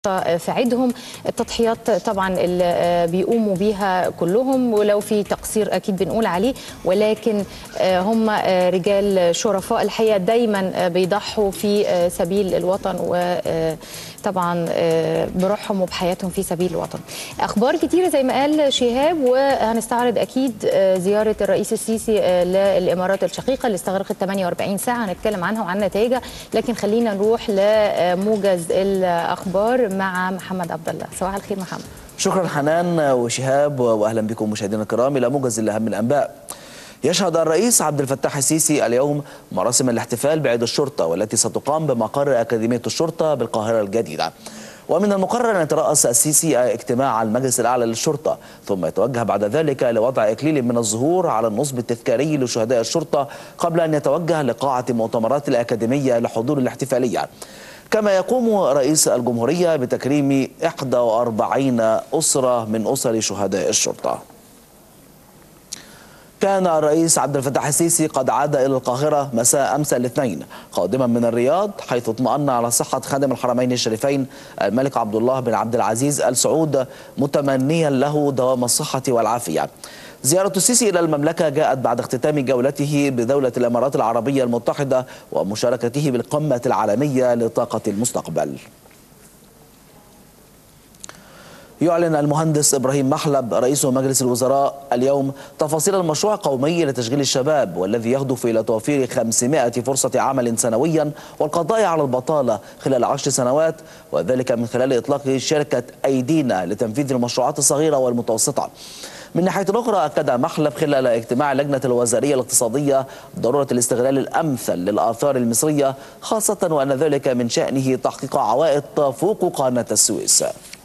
في عيدهم التضحيات طبعا اللي بيقوموا بيها كلهم ولو في تقصير اكيد بنقول عليه ولكن هم رجال شرفاء الحقيقه دايما بيضحوا في سبيل الوطن وطبعا بروحهم وبحياتهم في سبيل الوطن. اخبار كتيره زي ما قال شهاب وهنستعرض اكيد زياره الرئيس السيسي للامارات الشقيقه اللي استغرقت 48 ساعه هنتكلم عنها وعن نتائجها لكن خلينا نروح لموجز الاخبار مع محمد عبد الله صباح الخير محمد شكرا حنان وشهاب واهلا بكم مشاهدينا الكرام الى موجز الاهم الانباء يشهد الرئيس عبد الفتاح السيسي اليوم مراسم الاحتفال بعيد الشرطه والتي ستقام بمقر اكاديميه الشرطه بالقاهره الجديده ومن المقرر أن يترأس السيسي اجتماع المجلس الأعلى للشرطة ثم يتوجه بعد ذلك لوضع إكليل من الزهور على النصب التذكاري لشهداء الشرطة قبل أن يتوجه لقاعة مؤتمرات الأكاديمية لحضور الاحتفالية كما يقوم رئيس الجمهورية بتكريم 41 أسرة من أسر شهداء الشرطة كان الرئيس عبد الفتاح السيسي قد عاد إلى القاهرة مساء أمس الاثنين قادما من الرياض حيث اطمأن على صحة خادم الحرمين الشريفين الملك عبد الله بن عبد العزيز آل سعود متمنيا له دوام الصحة والعافية زيارة السيسي إلى المملكة جاءت بعد اختتام جولته بدولة الإمارات العربية المتحدة ومشاركته بالقمة العالمية لطاقة المستقبل يعلن المهندس ابراهيم محلب رئيس مجلس الوزراء اليوم تفاصيل المشروع القومي لتشغيل الشباب والذي يهدف الى توفير 500 فرصه عمل سنويا والقضاء على البطاله خلال عشر سنوات وذلك من خلال اطلاق شركه ايدينا لتنفيذ المشروعات الصغيره والمتوسطه. من ناحية أخرى أكد محلب خلال اجتماع اللجنة الوزارية الاقتصادية ضرورة الاستغلال الأمثل للآثار المصرية خاصة وأن ذلك من شأنه تحقيق عوائد تفوق قناة السويس.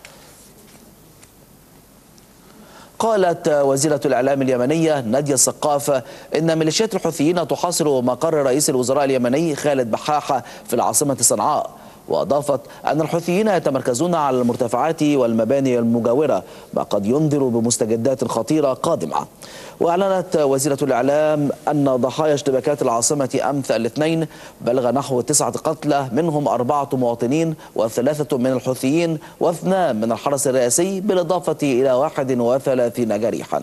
قالت وزيرة الإعلام اليمنية نادية السقاف إن ميليشيات الحوثيين تحاصر مقر رئيس الوزراء اليمني خالد بحاحة في العاصمة صنعاء وأضافت أن الحوثيين يتمركزون على المرتفعات والمباني المجاورة ما قد ينذر بمستجدات خطيرة قادمة وأعلنت وزيرة الإعلام أن ضحايا اشتباكات العاصمة أمس الاثنين بلغ نحو تسعة قتلى منهم أربعة مواطنين وثلاثة من الحوثيين واثنان من الحرس الرئاسي بالإضافة إلى 31 جريحاً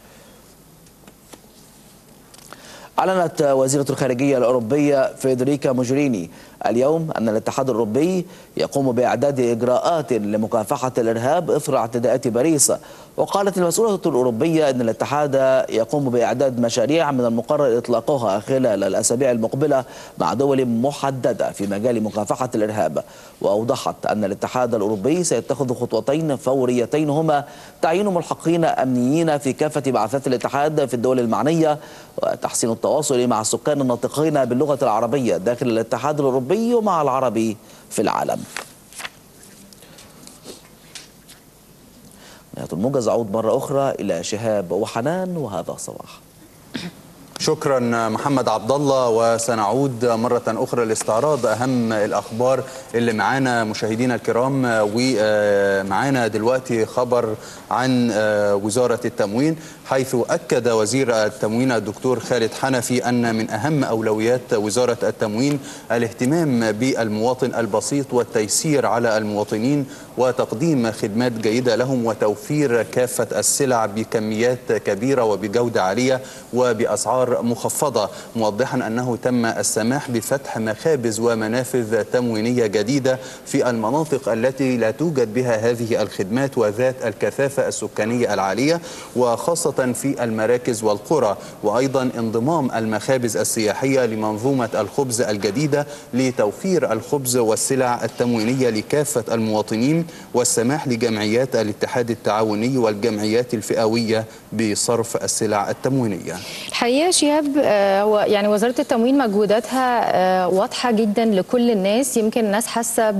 أعلنت وزيرة الخارجية الأوروبية فيدريكا موجريني اليوم أن الاتحاد الأوروبي يقوم بإعداد إجراءات لمكافحة الإرهاب إثر اعتداءات باريس وقالت المسؤولة الأوروبية أن الاتحاد يقوم بإعداد مشاريع من المقرر إطلاقها خلال الأسابيع المقبلة مع دول محددة في مجال مكافحة الإرهاب وأوضحت أن الاتحاد الأوروبي سيتخذ خطوتين فوريتين هما تعيين ملحقين أمنيين في كافة بعثات الاتحاد في الدول المعنية وتحسين التواصل مع السكان الناطقين باللغة العربية داخل الاتحاد الأوروبي ومع العربي في العالم نهاية الموجز أعود مرة أخرى إلى شهاب وحنان وهذا صباح شكرا محمد عبد الله وسنعود مرة أخرى لاستعراض أهم الأخبار اللي معانا مشاهدينا الكرام ومعانا دلوقتي خبر عن وزارة التموين حيث أكد وزير التموين الدكتور خالد حنفي أن من أهم أولويات وزارة التموين الاهتمام بالمواطن البسيط والتيسير على المواطنين وتقديم خدمات جيدة لهم وتوفير كافة السلع بكميات كبيرة وبجودة عالية وبأسعار مخفضة موضحا أنه تم السماح بفتح مخابز ومنافذ تموينية جديدة في المناطق التي لا توجد بها هذه الخدمات وذات الكثافة السكانية العالية وخاصة في المراكز والقرى وأيضا انضمام المخابز السياحية لمنظومة الخبز الجديدة لتوفير الخبز والسلع التموينية لكافة المواطنين والسماح لجمعيات الاتحاد التعاوني والجمعيات الفئوية بصرف السلع التموينية الحقيقه شهاب هو يعني وزاره التموين مجهوداتها واضحه جدا لكل الناس يمكن الناس حاسه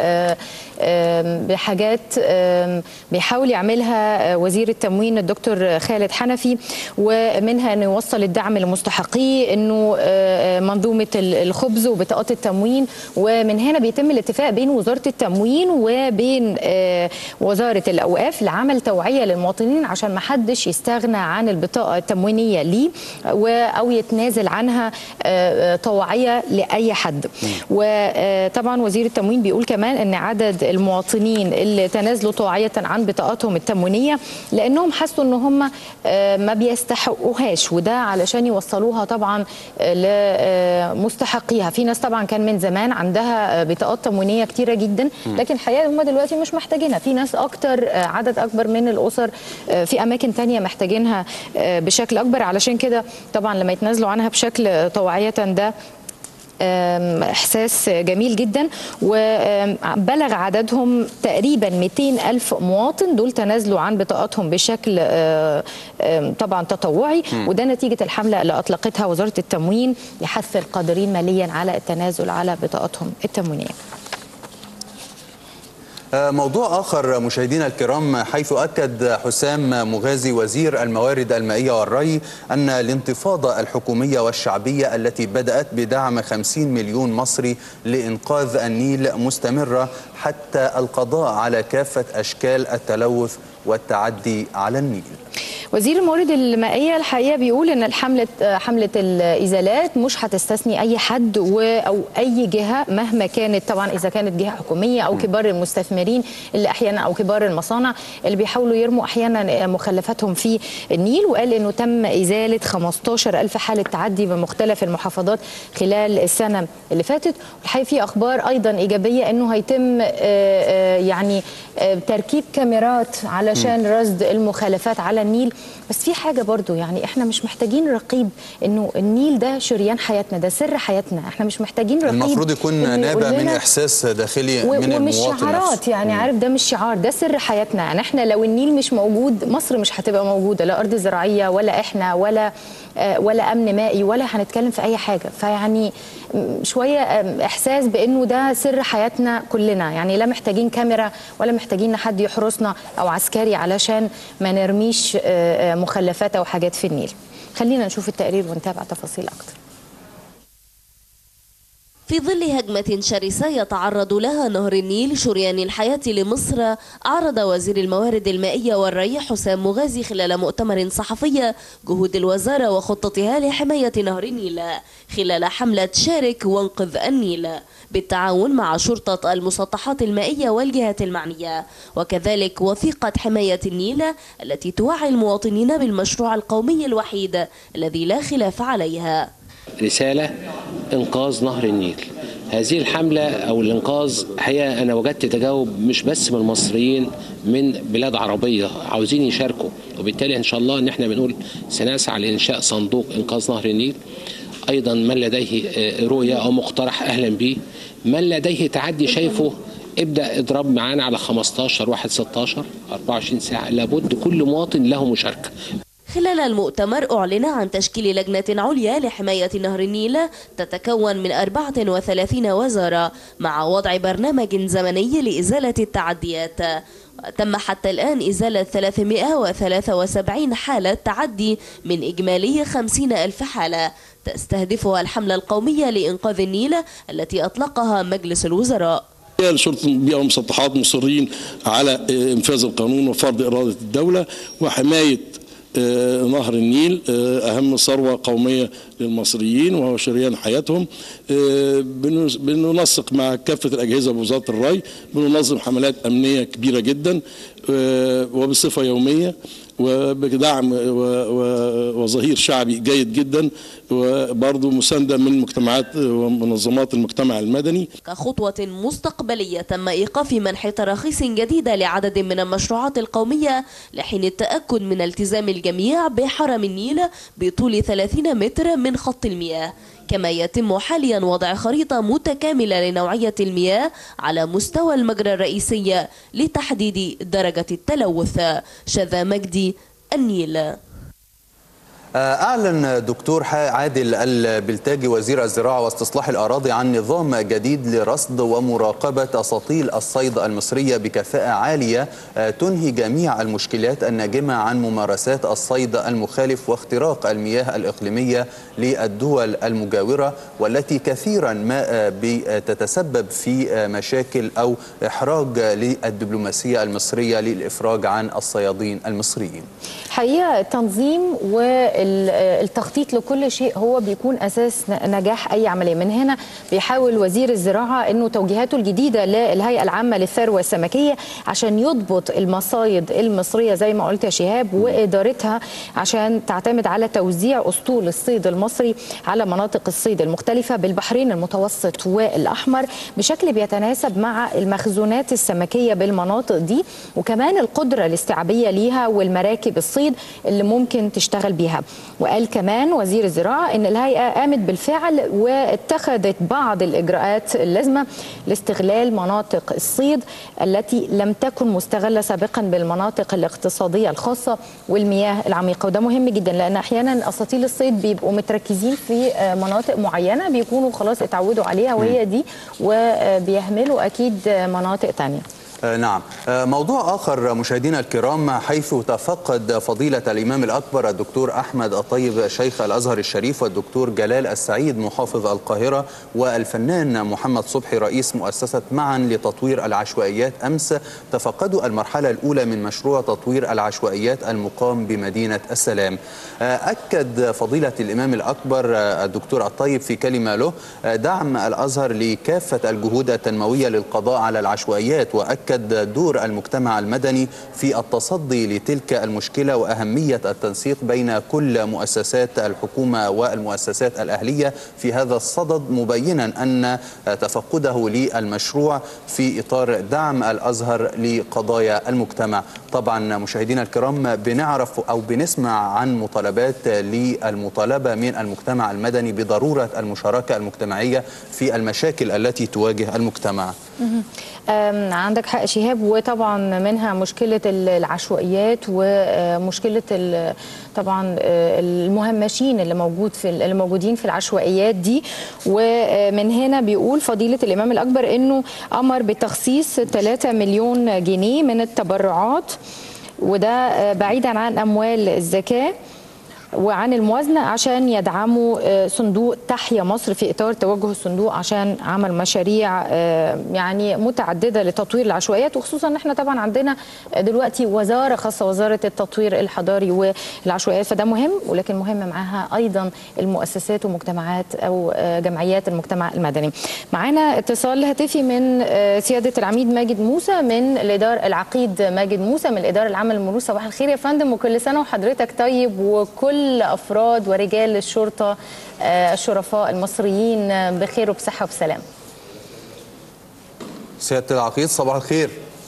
بحاجات بيحاول يعملها وزير التموين الدكتور خالد حنفي ومنها انه يوصل الدعم لمستحقيه انه منظومه الخبز وبطاقات التموين ومن هنا بيتم الاتفاق بين وزاره التموين وبين وزاره الاوقاف لعمل توعيه للمواطنين عشان ما حدش يستغنى عن البطاقه التموينيه ليه او يتنازل عنها طوعيه لاي حد وطبعا وزير التموين بيقول كمان ان عدد المواطنين اللي تنازلوا طوعيه عن بطاقاتهم التموينيه لانهم حسوا ان هم ما بيستحقوهاش وده علشان يوصلوها طبعا لمستحقيها في ناس طبعا كان من زمان عندها بطاقات تموينيه كتيره جدا لكن الحقيقه هم دلوقتي مش محتاجينها في ناس اكتر عدد اكبر من الاسر في اماكن تانية محتاجينها بشكل اكبر علشان كده طبعا لما يتنازلوا عنها بشكل طوعيه ده احساس جميل جدا وبلغ عددهم تقريبا 200 الف مواطن دول تنازلوا عن بطاقاتهم بشكل طبعا تطوعي وده نتيجه الحمله اللي اطلقتها وزاره التموين لحث القادرين ماليا على التنازل على بطاقاتهم التموينيه موضوع آخر مشاهدينا الكرام حيث أكد حسام مغازي وزير الموارد المائية والري أن الانتفاضة الحكومية والشعبية التي بدأت بدعم 50 مليون مصري لإنقاذ النيل مستمرة حتى القضاء على كافة أشكال التلوث والتعدي على النيل وزير الموارد المائيه الحقيقه بيقول ان حمله حمله الازالات مش هتستثني اي حد او اي جهه مهما كانت طبعا اذا كانت جهه حكوميه او كبار المستثمرين اللي احيانا او كبار المصانع اللي بيحاولوا يرموا احيانا مخلفاتهم في النيل وقال انه تم ازاله 15 الف حاله تعدي بمختلف المحافظات خلال السنه اللي فاتت والحقيقه في اخبار ايضا ايجابيه انه هيتم يعني تركيب كاميرات علشان رصد المخالفات على النيل بس في حاجة برضو يعني احنا مش محتاجين رقيب انه النيل ده شريان حياتنا ده سر حياتنا احنا مش محتاجين رقيب المفروض يكون نابع من احساس داخلي من ومش المواطن شعارات نفسه. يعني عارف ده مش شعار ده سر حياتنا يعني احنا لو النيل مش موجود مصر مش هتبقى موجودة لا ارض زراعية ولا احنا ولا ولا امن مائي ولا هنتكلم في اي حاجة فيعني شوية احساس بانه ده سر حياتنا كلنا يعني لا محتاجين كاميرا ولا محتاجين حد يحرسنا او عسكري علشان ما نرميش مخلفات او حاجات في النيل خلينا نشوف التقرير ونتابع تفاصيل اكتر في ظل هجمة شرسة يتعرض لها نهر النيل شريان الحياة لمصر أعرض وزير الموارد المائية والري حسام مغازي خلال مؤتمر صحفي جهود الوزارة وخطتها لحماية نهر النيل خلال حملة شارك وانقذ النيل بالتعاون مع شرطة المسطحات المائية والجهات المعنية وكذلك وثيقة حماية النيل التي توعي المواطنين بالمشروع القومي الوحيد الذي لا خلاف عليها رسالة إنقاذ نهر النيل هذه الحملة أو الإنقاذ هي أنا وجدت تجاوب مش بس من المصريين من بلاد عربية عاوزين يشاركوا وبالتالي إن شاء الله إن إحنا بنقول سنسعى لإنشاء صندوق إنقاذ نهر النيل أيضا من لديه رؤية أو مقترح أهلا به من لديه تعدي شايفه ابدا اضرب معانا على 15 1 16 24 ساعه لابد كل مواطن له مشاركه خلال المؤتمر أعلن عن تشكيل لجنة عليا لحماية نهر النيل تتكون من 34 وزارة مع وضع برنامج زمني لإزالة التعديات تم حتى الآن إزالة 373 حالة تعدي من إجمالي 50 ألف حالة تستهدفها الحملة القومية لإنقاذ النيل التي أطلقها مجلس الوزراء شرطة البيئة والمسطحات مصرين على إنفاذ القانون وفرض إرادة الدولة وحماية نهر النيل أهم ثروة قومية للمصريين وهو شريان حياتهم بننسق مع كافة الأجهزة بوزارة الري بننظم حملات أمنية كبيرة جدا وبصفة يومية وبدعم وظهير شعبي جيد جدا وبرضه مساندة من مجتمعات ومنظمات المجتمع المدني كخطوة مستقبلية تم إيقاف منح تراخيص جديدة لعدد من المشروعات القومية لحين التأكد من التزام الجميع بحرم النيل بطول 30 متر من خط المياه كما يتم حاليا وضع خريطة متكاملة لنوعية المياه على مستوى المجرى الرئيسي لتحديد درجة التلوث شذا مجدي النيل أعلن دكتور عادل البلتاجي وزير الزراعة واستصلاح الأراضي عن نظام جديد لرصد ومراقبة أساطيل الصيد المصرية بكفاءة عالية تنهي جميع المشكلات الناجمة عن ممارسات الصيد المخالف واختراق المياه الإقليمية للدول المجاورة والتي كثيرا ما بتتسبب في مشاكل أو إحراج للدبلوماسية المصرية للإفراج عن الصيادين المصريين حقيقة تنظيم و التخطيط لكل شيء هو بيكون اساس ن- نجاح اي عمليه من هنا بيحاول وزير الزراعه انه توجيهاته الجديده للهيئه العامه للثروه السمكيه عشان يضبط المصايد المصريه زي ما قلت يا شهاب وادارتها عشان تعتمد على توزيع اسطول الصيد المصري على مناطق الصيد المختلفه بالبحرين المتوسط والاحمر بشكل بيتناسب مع المخزونات السمكيه بالمناطق دي وكمان القدره الاستيعابيه ليها والمراكب الصيد اللي ممكن تشتغل بيها وقال كمان وزير الزراعه ان الهيئه قامت بالفعل واتخذت بعض الاجراءات اللازمه لاستغلال مناطق الصيد التي لم تكن مستغله سابقا بالمناطق الاقتصاديه الخاصه والمياه العميقه وده مهم جدا لان احيانا اساطيل الصيد بيبقوا متركزين في آه، مناطق معينه بيكونوا خلاص اتعودوا عليها وهي دي وبيهملوا اكيد آه، مناطق تانية آه، نعم آه، موضوع آخر مشاهدينا الكرام حيث تفقد فضيلة الإمام الأكبر الدكتور أحمد الطيب شيخ الأزهر الشريف والدكتور جلال السعيد محافظ القاهرة والفنان محمد صبحي رئيس مؤسسة معا لتطوير العشوائيات أمس تفقدوا المرحلة الأولى من مشروع تطوير العشوائيات المقام بمدينة السلام آه، أكد فضيلة الإمام الأكبر آه، الدكتور الطيب في كلمة له آه، دعم الأزهر لكافة الجهود التنموية للقضاء على العشوائيات وأكد دور المجتمع المدني في التصدي لتلك المشكلة وأهمية التنسيق بين كل مؤسسات الحكومة والمؤسسات الأهلية في هذا الصدد مبينا أن تفقده للمشروع في إطار دعم الأزهر لقضايا المجتمع طبعا مشاهدينا الكرام بنعرف أو بنسمع عن مطالبات للمطالبة من المجتمع المدني بضرورة المشاركة المجتمعية في المشاكل التي تواجه المجتمع أم، عندك حق شهاب وطبعا منها مشكله ال- العشوائيات ومشكله ال- طبعا آه، المهمشين اللي موجود في اللي موجودين في العشوائيات دي ومن هنا بيقول فضيله الامام الاكبر انه امر بتخصيص 3 مليون جنيه من التبرعات وده آه، بعيدا عن اموال الزكاه وعن الموازنة عشان يدعموا آه، صندوق تحيا مصر في إطار توجه الصندوق عشان عمل مشاريع آه، يعني متعددة لتطوير العشوائيات وخصوصا ان احنا طبعا عندنا دلوقتي وزارة خاصة وزارة التطوير الحضاري والعشوائيات فده مهم ولكن مهم معاها أيضا المؤسسات ومجتمعات أو آه، جمعيات المجتمع المدني معانا اتصال هاتفي من آه، سيادة العميد ماجد موسى من الإدارة العقيد ماجد موسى من الإدارة العامة للمرور صباح الخير يا فندم وكل سنة وحضرتك طيب وكل أفراد ورجال الشرطة آه، الشرفاء المصريين آه، بخير وبصحة وبسلام سيادة العقيد صباح الخير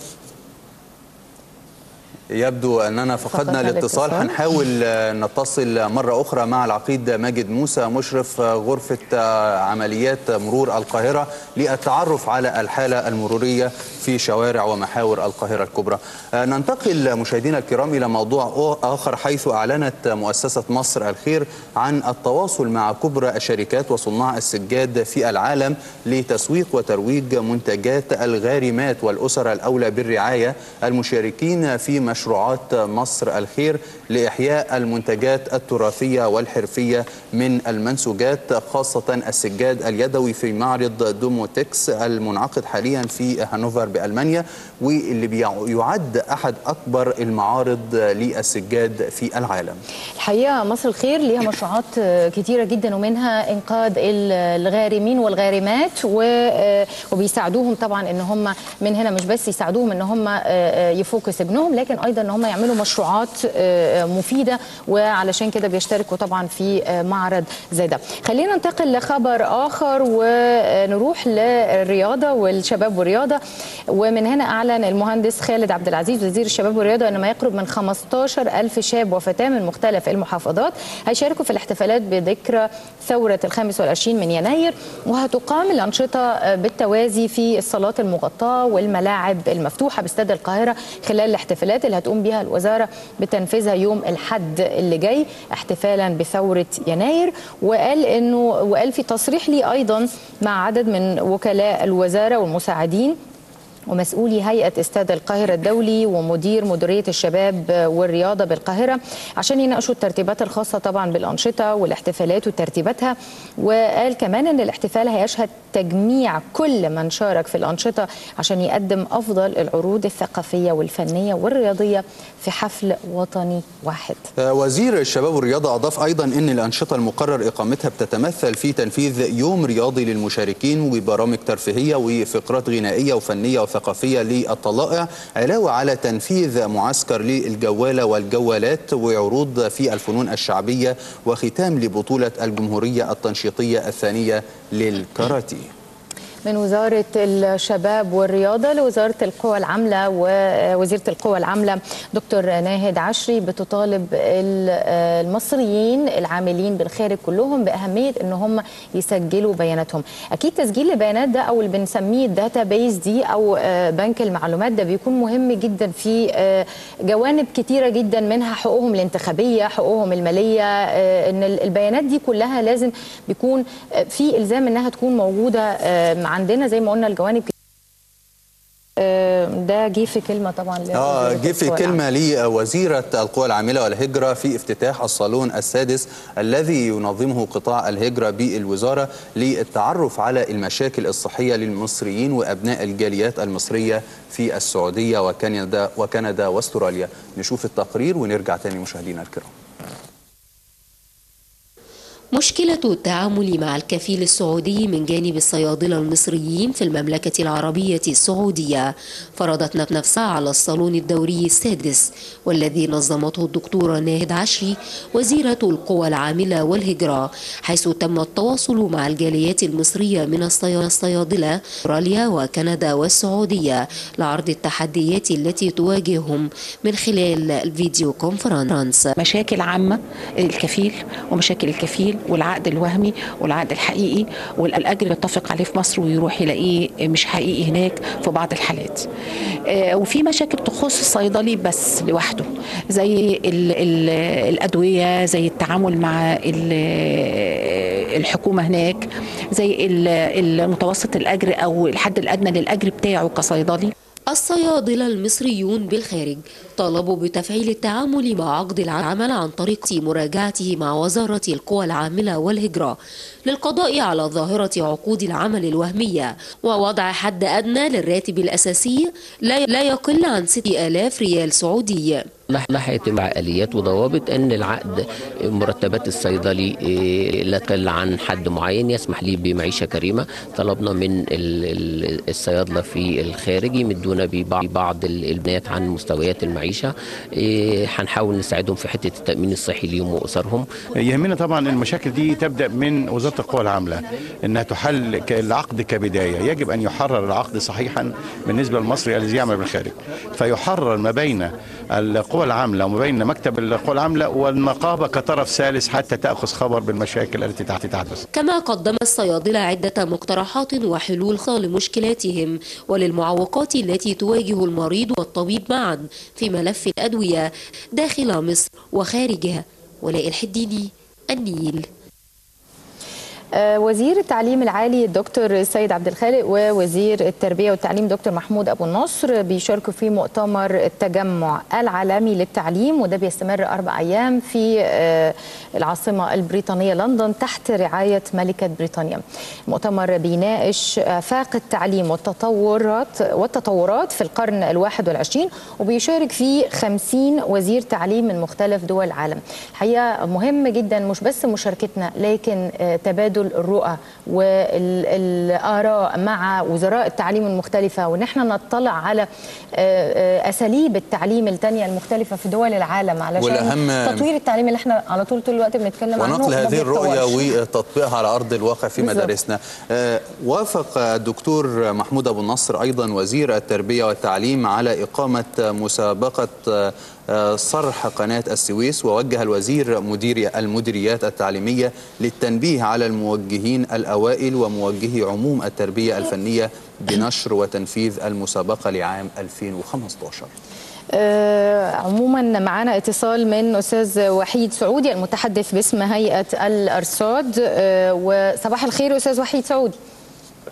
يبدو أننا فقدنا فقدنا الاتصال الاتصال. هنحاول آه، نتصل مرة أخرى مع العقيد ماجد موسى مشرف آه، غرفة آه، عمليات مرور القاهرة للتعرف على الحالة المرورية في شوارع ومحاور القاهرة الكبرى آه، ننتقل مشاهدينا الكرام إلى موضوع آخر حيث أعلنت مؤسسة مصر الخير عن التواصل مع كبرى الشركات وصناع السجاد في العالم لتسويق وترويج منتجات الغارمات والأسر الأولى بالرعاية المشاركين في مشروعات مصر الخير لإحياء المنتجات التراثية والحرفية من المنسوجات خاصة السجاد اليدوي في معرض دوموتكس المنعقد حاليا في هانوفر بألمانيا واللي بيعد أحد أكبر المعارض للسجاد في العالم الحقيقة مصر الخير ليها مشروعات آه، كتيرة جدا ومنها إنقاذ ال- الغارمين والغارمات و- آه، وبيساعدوهم طبعا إن هم من هنا مش بس يساعدوهم إن هم آه، آه، يفكوا سجنهم لكن أيضا إن هم يعملوا مشروعات آه، مفيدة وعلشان كده بيشتركوا طبعا في آه، معرض زي ده خلينا ننتقل لخبر آخر ونروح للرياضة والشباب والرياضة ومن هنا أعلن المهندس خالد عبد العزيز وزير الشباب والرياضة أن ما يقرب من 15 ألف شاب وفتاة من مختلف المحافظات هيشاركوا في الاحتفالات بذكرى ثورة الخامس والعشرين من يناير وهتقام الأنشطة بالتوازي في الصالات المغطاة والملاعب المفتوحة باستاد القاهرة خلال الاحتفالات اللي هتقوم بها الوزارة بتنفيذها يوم الحد اللي جاي احتفالا بثورة يناير وقال انه وقال في تصريح لي ايضا مع عدد من وكلاء الوزارة والمساعدين ومسؤولي هيئة استاد القاهرة الدولي ومدير مديرية الشباب والرياضة بالقاهرة عشان يناقشوا الترتيبات الخاصة طبعا بالأنشطة والاحتفالات وترتيباتها وقال كمان أن الاحتفال هيشهد تجميع كل من شارك في الأنشطة عشان يقدم أفضل العروض الثقافية والفنية والرياضية في حفل وطني واحد وزير الشباب والرياضة أضاف أيضا أن الأنشطة المقرر إقامتها بتتمثل في تنفيذ يوم رياضي للمشاركين وبرامج ترفيهية وفقرات غنائية وفنية وثقافية للطلائع علاوة على تنفيذ معسكر للجوالة والجوالات وعروض في الفنون الشعبية وختام لبطولة الجمهورية التنشيطية الثانية للكاراتيه من وزارة الشباب والرياضة لوزارة القوى العاملة ووزيرة القوى العاملة دكتور ناهد عشري بتطالب المصريين العاملين بالخارج كلهم بأهمية ان هم يسجلوا بياناتهم أكيد تسجيل البيانات ده أو اللي بنسميه الداتا بيز دي أو بنك المعلومات ده بيكون مهم جدا في جوانب كتيرة جدا منها حقوقهم الانتخابية حقوقهم المالية ان البيانات دي كلها لازم بيكون في إلزام انها تكون موجودة عندنا زي ما قلنا الجوانب ده جه في كلمه طبعا اه جه في كلمه لوزيره القوى العامله والهجره في افتتاح الصالون السادس الذي ينظمه قطاع الهجره بالوزاره للتعرف على المشاكل الصحيه للمصريين وابناء الجاليات المصريه في السعوديه وكندا وكندا واستراليا نشوف التقرير ونرجع تاني مشاهدينا الكرام مشكلة التعامل مع الكفيل السعودي من جانب الصيادلة المصريين في المملكة العربية السعودية فرضت نفسها على الصالون الدوري السادس والذي نظمته الدكتورة ناهد عشري وزيرة القوى العاملة والهجرة حيث تم التواصل مع الجاليات المصرية من الصيادلة استراليا وكندا والسعودية لعرض التحديات التي تواجههم من خلال الفيديو كونفرنس مشاكل عامة الكفيل ومشاكل الكفيل والعقد الوهمي والعقد الحقيقي والاجر اللي اتفق عليه في مصر ويروح يلاقيه مش حقيقي هناك في بعض الحالات وفي مشاكل تخص الصيدلي بس لوحده زي ال ال الادويه زي التعامل مع الحكومه هناك زي المتوسط الاجر او الحد الادنى للاجر بتاعه كصيدلي الصيادلة المصريون بالخارج طالبوا بتفعيل التعامل مع عقد العمل عن طريق مراجعته مع وزارة القوى العاملة والهجرة للقضاء على ظاهرة عقود العمل الوهمية ووضع حد أدنى للراتب الأساسي لا يقل عن 6000 ريال سعودي ناحية مع آليات وضوابط أن العقد مرتبات الصيدلي لا تقل عن حد معين يسمح لي بمعيشة كريمة طلبنا من الصيادلة في الخارج يمدونا ببعض البنات عن مستويات المعيشة هنحاول نساعدهم في حتة التأمين الصحي ليهم وأسرهم يهمنا طبعا المشاكل دي تبدأ من وزارة القوى العاملة أنها تحل العقد كبداية يجب أن يحرر العقد صحيحا بالنسبة للمصري الذي يعمل بالخارج فيحرر ما بين القوى العاملة وما بين مكتب القوى العاملة والنقابة كطرف ثالث حتى تأخذ خبر بالمشاكل التي تحدث كما قدم الصيادلة عدة مقترحات وحلول لمشكلاتهم وللمعوقات التي تواجه المريض والطبيب معا في ملف الأدوية داخل مصر وخارجها ولاء الحديني النيل وزير التعليم العالي الدكتور سيد عبد الخالق ووزير التربيه والتعليم دكتور محمود ابو النصر بيشاركوا في مؤتمر التجمع العالمي للتعليم وده بيستمر اربع ايام في العاصمه البريطانيه لندن تحت رعايه ملكه بريطانيا. المؤتمر بيناقش افاق التعليم والتطورات والتطورات في القرن الواحد والعشرين وبيشارك فيه 50 وزير تعليم من مختلف دول العالم. الحقيقه مهم جدا مش بس مشاركتنا لكن تبادل الرؤى والآراء مع وزراء التعليم المختلفة وإن احنا نطلع على أساليب التعليم التانية المختلفة في دول العالم علشان تطوير التعليم اللي احنا على طول طول الوقت بنتكلم عنه ونقل هذه الرؤية وتطبيقها على أرض الواقع في بالزبط. مدارسنا وافق الدكتور محمود أبو النصر أيضا وزير التربية والتعليم على إقامة مسابقة صرح قناة السويس ووجه الوزير مدير المديريات التعليمية للتنبيه على الموجهين الأوائل وموجهي عموم التربية الفنية بنشر وتنفيذ المسابقة لعام 2015 آه عموما معنا اتصال من استاذ وحيد سعودي المتحدث باسم هيئه الارصاد آه وصباح الخير استاذ وحيد سعود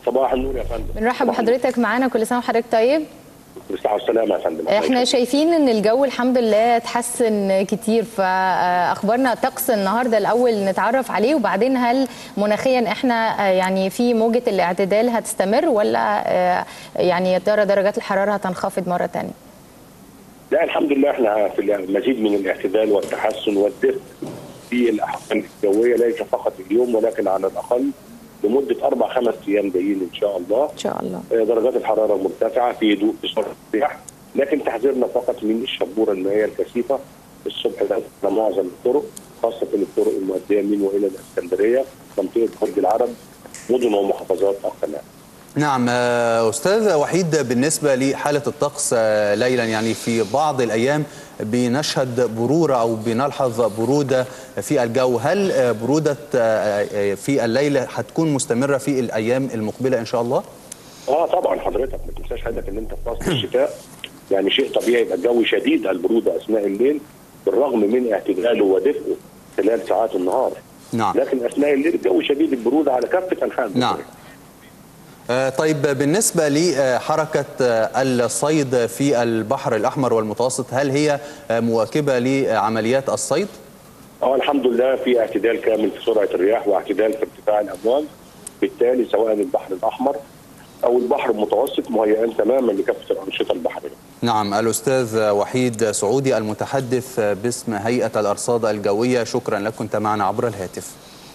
صباح النور يا فندم بنرحب بحضرتك معانا كل سنه وحضرتك طيب بالصحة والسلامة يا فندم احنا شايفين ان الجو الحمد لله اتحسن كتير فاخبارنا طقس النهارده الاول نتعرف عليه وبعدين هل مناخيا احنا يعني في موجه الاعتدال هتستمر ولا يعني يا ترى درجات الحراره هتنخفض مره ثانيه؟ لا الحمد لله احنا في المزيد من الاعتدال والتحسن والدفء في الاحوال الجويه ليس فقط اليوم ولكن على الاقل لمده اربع خمس ايام جايين ان شاء الله ان شاء الله آه، درجات الحراره مرتفعه في هدوء في سرعه الرياح لكن تحذيرنا فقط من الشبوره المائيه الكثيفه الصبح ده على معظم الطرق خاصه الطرق المؤديه من والى الاسكندريه منطقه برج العرب مدن ومحافظات القناه نعم آه، أستاذ وحيد بالنسبة لحالة الطقس آه، ليلا يعني في بعض الأيام بنشهد برورة أو بنلحظ برودة في الجو هل آه، برودة آه، آه، في الليل هتكون مستمرة في الأيام المقبلة إن شاء الله؟ اه طبعا حضرتك ما تنساش حضرتك ان انت في فصل الشتاء يعني شيء طبيعي يبقى الجو شديد البروده اثناء الليل بالرغم من اعتداله ودفئه خلال ساعات النهار نعم لكن اثناء الليل الجو شديد البروده على كافه انحاء نعم آه، طيب بالنسبة لحركة آه، الصيد في البحر الأحمر والمتوسط هل هي آه، مواكبة لعمليات الصيد؟ اه الحمد لله في اعتدال كامل في سرعه الرياح واعتدال في ارتفاع الامواج بالتالي سواء البحر الاحمر او البحر المتوسط مهيئان تماما لكافه الانشطه البحريه نعم الأستاذ وحيد سعودي المتحدث باسم هيئة الأرصاد الجوية شكرا لك كنت معنا عبر الهاتف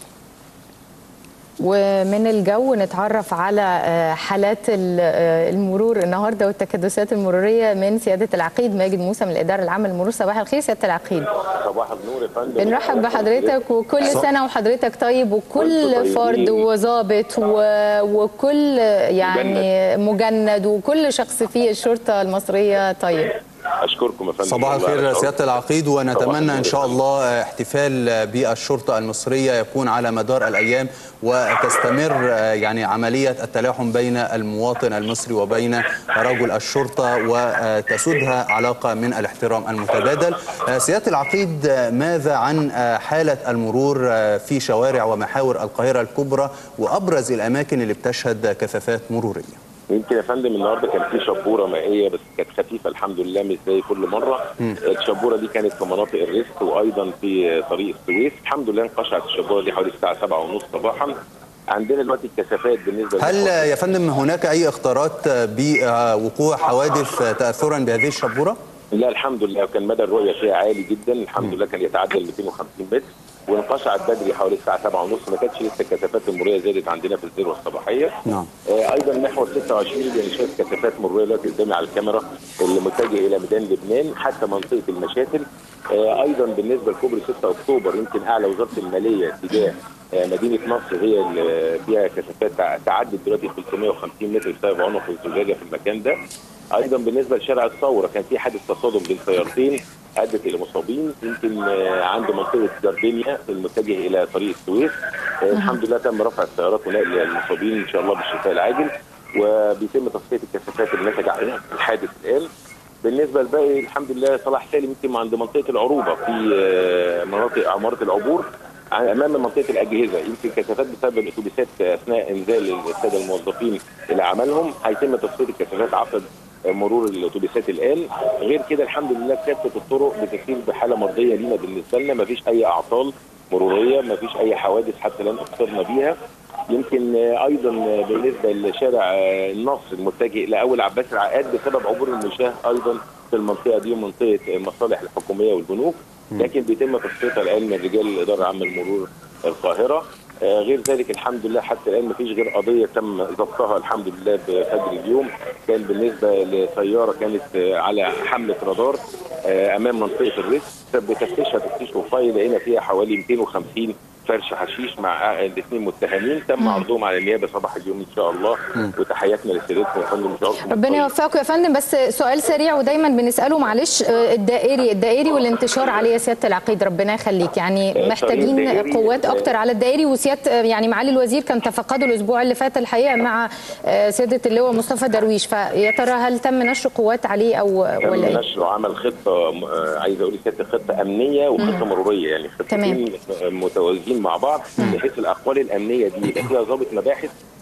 ومن الجو نتعرف على آه، حالات ال- آه، المرور النهارده والتكدسات المروريه من سياده العقيد ماجد موسى من الاداره العامه للمرور صباح الخير سياده العقيد صباح النور يا فندم بنرحب بحضرتك وكل سنه وحضرتك طيب وكل وانتم فرد طيبين. وظابط و- وكل يعني مجند وكل شخص في الشرطه المصريه طيب اشكركم يا فندم صباح والله الخير على سيادة العقيد صباح ونتمنى النور إن شاء يا فندم. الله احتفال بالشرطة المصرية يكون على مدار الأيام وتستمر يعني عملية التلاحم بين المواطن المصري وبين رجل الشرطة وتسودها علاقة من الاحترام المتبادل سيادة العقيد ماذا عن حالة المرور في شوارع ومحاور القاهرة الكبرى وأبرز الأماكن اللي بتشهد كثافات مرورية يمكن يا فندم النهارده كان في شبوره مائيه بس كانت خفيفه الحمد لله مش زي كل مره الشبوره دي كانت في مناطق الريست وايضا في طريق السويس الحمد لله انقشعت الشبوره دي حوالي الساعه 7:30 صباحا عندنا دلوقتي الكثافات بالنسبه هل للمحافظات- يا فندم هناك أي اختارات بوقوع حوادث تأثرا بهذه الشبورة؟ لا الحمد لله كان مدى الرؤيه فيها عالي جدا الحمد لله كان يتعدى ال 250 متر وانقشعت بدري حوالي الساعه 7:30 ما كانتش لسه الكثافات المروريه زادت عندنا في الذروه الصباحيه نعم آه، ايضا محور 26 بنشاهد كثافات مروريه دلوقتي قدامي على الكاميرا اللي متجه الى ميدان لبنان حتى منطقه المشاتل آه، ايضا بالنسبه لكوبري 6 اكتوبر يمكن اعلى وزاره الماليه تجاه آه، مدينه نصر هي اللي فيها كثافات تع- تعدت دلوقتي 350 متر بسبب عنق الزجاجه في المكان ده ايضا بالنسبه لشارع الثوره كان في حادث تصادم بين سيارتين ادت الى مصابين يمكن آه، عند منطقه جاردينيا المتجه الى طريق السويس آه، الحمد لله تم رفع السيارات ونقل المصابين ان شاء الله بالشفاء العاجل وبيتم تصفيه الكثافات اللي نتج عنها الحادث الان بالنسبه للباقي الحمد لله صلاح سالم يمكن عند منطقه العروبه في آه، مناطق عماره العبور امام منطقه الاجهزه يمكن كثافات بسبب الاتوبيسات اثناء انزال الساده الموظفين الى عملهم هيتم تصفيه الكثافات عقب مرور الاتوبيسات الان غير كده الحمد لله كافه الطرق بتسير بحاله مرضيه لينا بالنسبه لنا مفيش اي اعطال مروريه مفيش اي حوادث حتى الان ابصرنا بيها يمكن آه، ايضا آه، بالنسبه لشارع آه، النصر المتجه الى اول عباس العقاد بسبب عبور المشاه ايضا في المنطقه دي منطقه المصالح الحكوميه والبنوك لكن بيتم تصفيتها الان من رجال الاداره العامه للمرور القاهره آه، غير ذلك الحمد لله حتى الان مفيش غير قضيه تم ضبطها الحمد لله بفجر اليوم كان بالنسبه لسياره كانت آه، على حمله رادار آه، امام منطقه الريس بتفتيشها تفتيش وفاي لقينا فيها حوالي 250 فرش حشيش مع الاثنين متهمين تم عرضهم على النيابه صباح اليوم ان شاء الله وتحياتنا لسيادتكم يا فندم شعوركم ربنا يوفقكم يا فندم بس سؤال سريع ودايما بنساله معلش آه، الدائري الدائري والانتشار عليه يا سياده العقيد ربنا يخليك يعني آه، محتاجين الدائري، قوات آه، اكتر على الدائري وسياده آه، يعني معالي الوزير كان تفقده الاسبوع اللي فات الحقيقه مع آه، سياده اللواء مصطفى درويش فيا ترى هل تم نشر قوات عليه او تم ولا ايه؟ نشر وعمل خطه م- آه، عايز اقول لسيادة خطه امنيه وخطه مروريه يعني خطتين متوازيين مع بعض بحيث الاقوال الامنيه دي يبقى فيها ضابط مباحث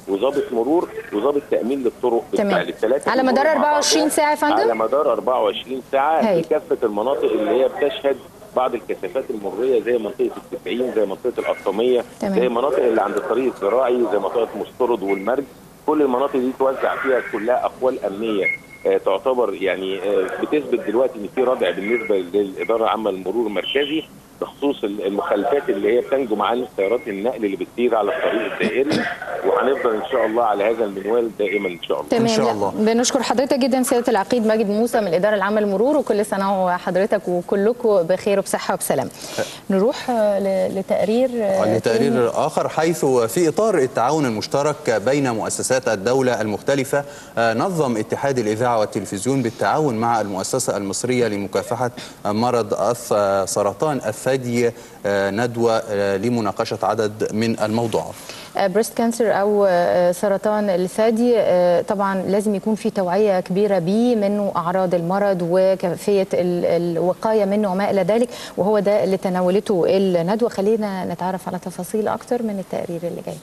وضابط مرور وضابط تامين للطرق تمام. بالفعل الثلاثه على مدار بيمروا مع 24 بعضهم ساعة يا فندم؟ على مدار 24 ساعه هاي. في كافه المناطق اللي هي بتشهد بعض الكثافات المريه زي منطقه التسعين زي منطقه القطاميه تمام. زي مناطق اللي عند الطريق الزراعي زي منطقه مسترد والمرج كل المناطق دي توزع فيها كلها اقوال امنيه آه، تعتبر يعني آه، بتثبت دلوقتي ان في ردع بالنسبه للاداره العامه للمرور المركزي بخصوص المخالفات اللي هي بتنجم عن سيارات النقل اللي بتسير على الطريق الدائري وهنفضل ان شاء الله على هذا المنوال دائما ان شاء الله تمام لا، بنشكر حضرتك جدا سياده العقيد ماجد موسى من الاداره العامه للمرور وكل سنه وحضرتك وكلكم بخير وبصحه وبسلام نروح آه، ل- لتقرير آه، تاني. لتقرير آخر حيث في إطار التعاون المشترك بين مؤسسات الدولة المختلفة آه، نظم اتحاد الإذاعة والتلفزيون بالتعاون مع المؤسسة المصرية لمكافحة مرض الث- سرطان الثدي آه، ندوة آه، لمناقشة عدد من الموضوعات بريست كانسر او آه، سرطان الثدي آه، طبعا لازم يكون في توعيه كبيره بيه منه اعراض المرض وكيفيه ال- الوقايه منه وما الى ذلك وهو ده اللي تناولته الندوه خلينا نتعرف على تفاصيل اكتر من التقرير اللي جاي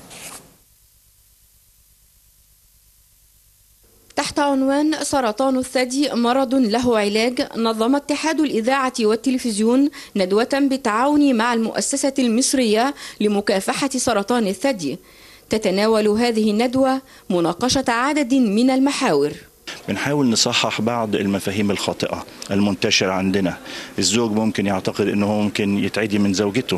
تحت عنوان سرطان الثدي مرض له علاج نظم اتحاد الإذاعة والتلفزيون ندوة بالتعاون مع المؤسسة المصرية لمكافحة سرطان الثدي تتناول هذه الندوة مناقشة عدد من المحاور بنحاول نصحح بعض المفاهيم الخاطئة المنتشرة عندنا الزوج ممكن يعتقد انه هو ممكن يتعدي من زوجته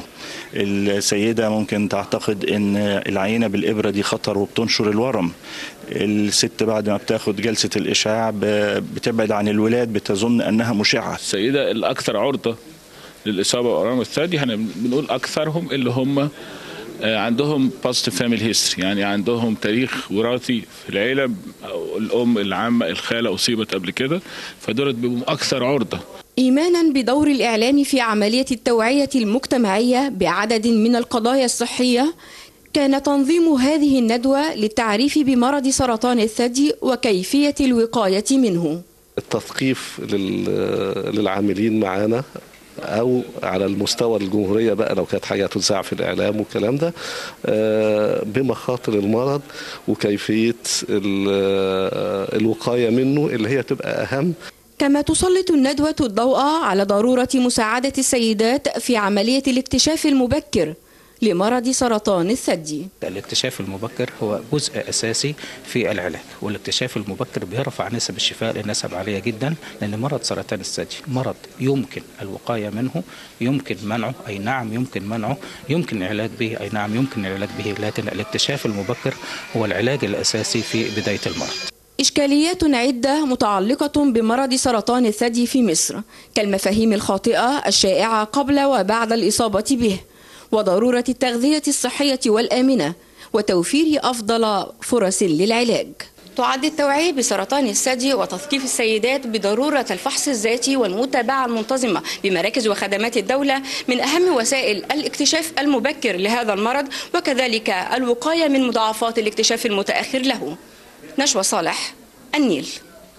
السيدة ممكن تعتقد ان العينة بالإبرة دي خطر وبتنشر الورم الست بعد ما بتاخد جلسة الإشعاع ب- بتبعد عن الولاد بتظن أنها مشعة السيدة الأكثر عرضة للإصابة بأورام الثدي احنا بنقول أكثرهم اللي هم آه، عندهم بوزيتيف فاميلي هيستوري يعني عندهم تاريخ وراثي في العيلة أو الأم العامة الخالة أصيبت قبل كده فدول بيبقوا أكثر عرضة إيمانا بدور الإعلام في عملية التوعية المجتمعية بعدد من القضايا الصحية كان تنظيم هذه الندوة للتعريف بمرض سرطان الثدي وكيفية الوقاية منه التثقيف لل- للعاملين معانا او على المستوى الجمهوريه بقى لو كانت حاجه تذاع في الاعلام والكلام ده آه، بمخاطر المرض وكيفيه ال- آه، الوقايه منه اللي هي تبقى اهم كما تسلط الندوة الضوء على ضرورة مساعدة السيدات في عملية الاكتشاف المبكر لمرض سرطان الثدي الاكتشاف المبكر هو جزء أساسي في العلاج والاكتشاف المبكر بيرفع نسب الشفاء لنسب عالية جدا لأن مرض سرطان الثدي مرض يمكن الوقاية منه يمكن منعه أي نعم يمكن منعه يمكن العلاج به أي نعم يمكن العلاج به لكن الاكتشاف المبكر هو العلاج الأساسي في بداية المرض إشكاليات عدة متعلقة بمرض سرطان الثدي في مصر كالمفاهيم الخاطئة الشائعة قبل وبعد الإصابة به وضرورة التغذية الصحية والآمنة وتوفير أفضل فرص للعلاج تعد التوعية بسرطان الثدي وتثقيف السيدات بضرورة الفحص الذاتي والمتابعة المنتظمة بمراكز وخدمات الدولة من أهم وسائل الاكتشاف المبكر لهذا المرض وكذلك الوقاية من مضاعفات الاكتشاف المتأخر له نشوى صالح النيل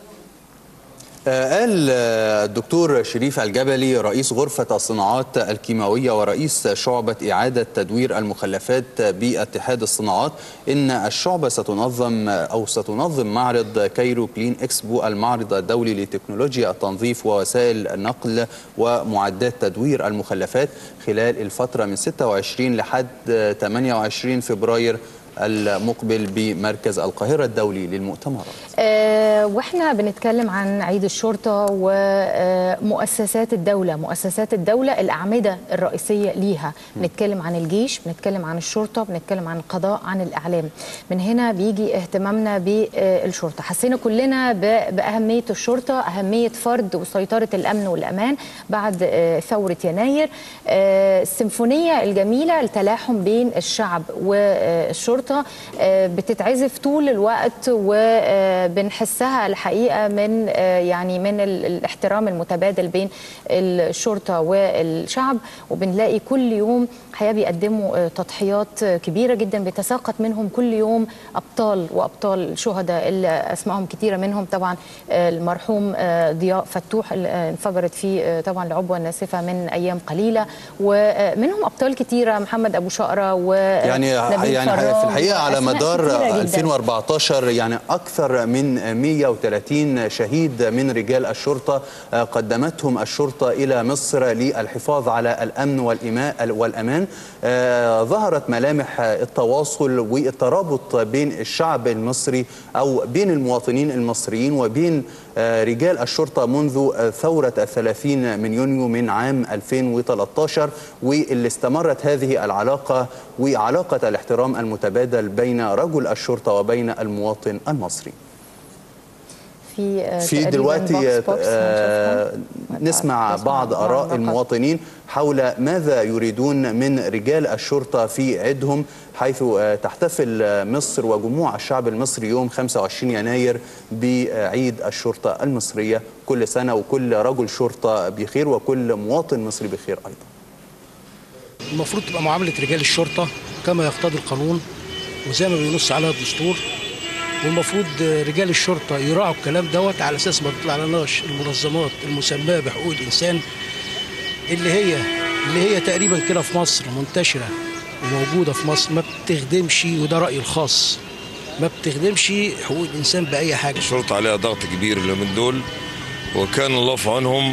آه، قال آه، الدكتور شريف الجبلي رئيس غرفة الصناعات الكيماوية ورئيس شعبة إعادة تدوير المخلفات باتحاد الصناعات إن الشعبة ستنظم أو ستنظم معرض كايرو كلين إكسبو المعرض الدولي لتكنولوجيا التنظيف ووسائل النقل ومعدات تدوير المخلفات خلال الفترة من 26 لحد 28 فبراير المقبل بمركز القاهرة الدولي للمؤتمرات آه، واحنا بنتكلم عن عيد الشرطه ومؤسسات الدوله مؤسسات الدوله الاعمده الرئيسيه ليها بنتكلم عن الجيش بنتكلم عن الشرطه بنتكلم عن القضاء عن الاعلام من هنا بيجي اهتمامنا بالشرطه حسينا كلنا ب- باهميه الشرطه اهميه فرض وسيطره الامن والامان بعد آه، ثوره يناير آه، السيمفونيه الجميله التلاحم بين الشعب والشرطه آه، بتتعزف طول الوقت وبنحسها الحقيقه من آه، يعني من ال- الاحترام المتبادل بين الشرطه والشعب وبنلاقي كل يوم حقيقه بيقدموا آه، تضحيات آه، كبيره جدا بيتساقط منهم كل يوم ابطال وابطال شهداء اللي اسمائهم كتيره منهم طبعا آه، المرحوم آه، ضياء فتوح اللي آه، انفجرت فيه آه، طبعا العبوه الناسفه من ايام قليله ومنهم ابطال كتيره محمد ابو شقره و يعني نبيل يعني في فراج الحقيقه على وأسماء مدار كتيرة جداً. 2014 يعني اكثر من 130 شهيد من رجال الشرطه آه، قدمتهم الشرطه الى مصر للحفاظ على الامن والإماء والامان آه، ظهرت ملامح التواصل والترابط بين الشعب المصري او بين المواطنين المصريين وبين آه، رجال الشرطه منذ آه، ثوره الثلاثين من يونيو من عام 2013 واللي استمرت هذه العلاقه وعلاقه الاحترام المتبادل بين رجل الشرطه وبين المواطن المصري. في آه، في تقريباً دلوقتي بوكس بوكس آه، هنشوفها. نسمع بعض آراء معلقات. المواطنين حول ماذا يريدون من رجال الشرطة في عيدهم حيث آه، تحتفل آه، مصر وجموع الشعب المصري يوم 25 يناير بعيد الشرطة المصرية كل سنة وكل رجل شرطة بخير وكل مواطن مصري بخير أيضا المفروض تبقى معاملة رجال الشرطة كما يقتضي القانون وزي ما بينص عليها الدستور والمفروض رجال الشرطة يراعوا الكلام دوت على أساس ما تطلع لناش المنظمات المسماة بحقوق الإنسان اللي هي اللي هي تقريبا كده في مصر منتشرة وموجودة في مصر ما بتخدمش وده رأيي الخاص ما بتخدمش حقوق الإنسان بأي حاجة الشرطة عليها ضغط كبير اليومين دول وكان الله في عونهم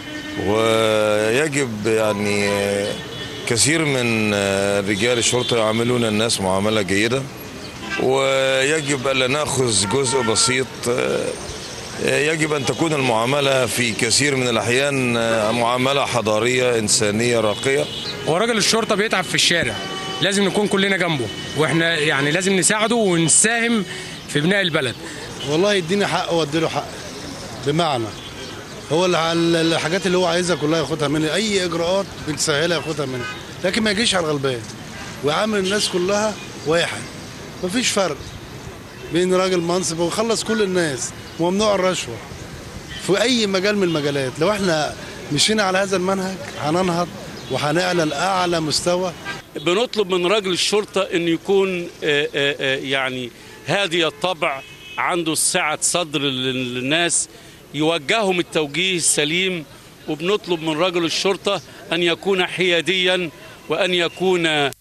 ويجب يعني كثير من رجال الشرطة يعاملون الناس معاملة جيدة ويجب ألا نأخذ جزء بسيط يجب أن تكون المعاملة في كثير من الأحيان معاملة حضارية إنسانية راقية وراجل الشرطه بيتعب في الشارع لازم نكون كلنا جنبه واحنا يعني لازم نساعده ونساهم في بناء البلد والله يديني حق وادي له حق بمعنى هو الع- الحاجات اللي هو عايزها كلها ياخدها مني اي اجراءات بنسهلها ياخدها مني لكن ما يجيش على الغلبان ويعامل الناس كلها واحد مفيش فرق بين راجل منصب ويخلص كل الناس وممنوع الرشوه في اي مجال من المجالات لو احنا مشينا على هذا المنهج هننهض وهنعلى لاعلى مستوى بنطلب من رجل الشرطة أن يكون آه، آه، آه، يعني هادي الطبع عنده سعة صدر للناس يوجههم التوجيه السليم وبنطلب من رجل الشرطة أن يكون حياديا وأن يكون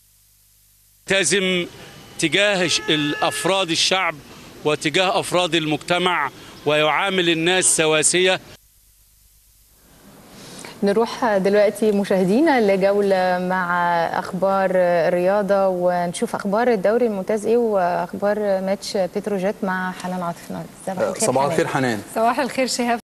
ملتزم تجاه ش- الأفراد الشعب وتجاه أفراد المجتمع ويعامل الناس سواسية نروح دلوقتي مشاهدينا لجولة مع أخبار الرياضة ونشوف أخبار الدوري الممتاز إيه وأخبار ماتش بتروجيت مع حنان عاطف النهارده صباح الخير صباح حنان. الخير حنان صباح الخير شهاب